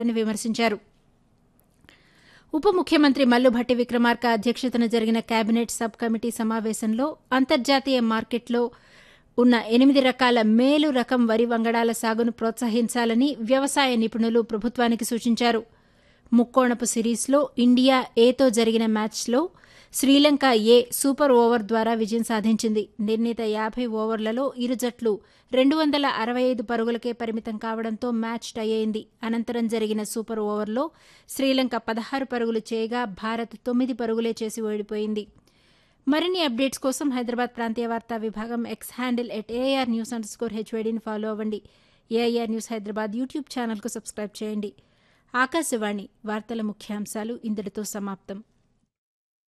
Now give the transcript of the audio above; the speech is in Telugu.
అని విమర్శించారు ఉప ముఖ్యమంత్రి మల్లుభట్టి విక్రమార్క అధ్యక్షతన జరిగిన కేబినెట్ సబ్ కమిటీ సమావేశంలో అంతర్జాతీయ మార్కెట్లో ఉన్న ఎనిమిది రకాల మేలు రకం వరి వంగడాల సాగును ప్రోత్సహించాలని వ్యవసాయ నిపుణులు ప్రభుత్వానికి సూచించారు ముక్కోణపు సిరీస్లో ఇండియా ఏతో జరిగిన మ్యాచ్లో శ్రీలంక ఏ సూపర్ ఓవర్ ద్వారా విజయం సాధించింది నిర్ణీత యాభై ఓవర్లలో ఇరు జట్లు రెండు వందల అరవై ఐదు పరుగులకే పరిమితం కావడంతో మ్యాచ్ టై అయింది అనంతరం జరిగిన సూపర్ ఓవర్లో శ్రీలంక పదహారు పరుగులు చేయగా భారత్ తొమ్మిది పరుగులే చేసి ఓడిపోయింది మరిన్ని అప్డేట్స్ కోసం హైదరాబాద్ ప్రాంతీయ వార్తా విభాగం X handle at AIR news underscore హెచ్వేడీని ఫాలో అవ్వండి ఏఐఆర్ న్యూస్ హైదరాబాద్ యూట్యూబ్ ఛానల్కు సబ్స్క్రైబ్ చేయండి ఆకాశవాణి వార్తల ముఖ్యాంశాలు ఇంతటితో సమాప్తం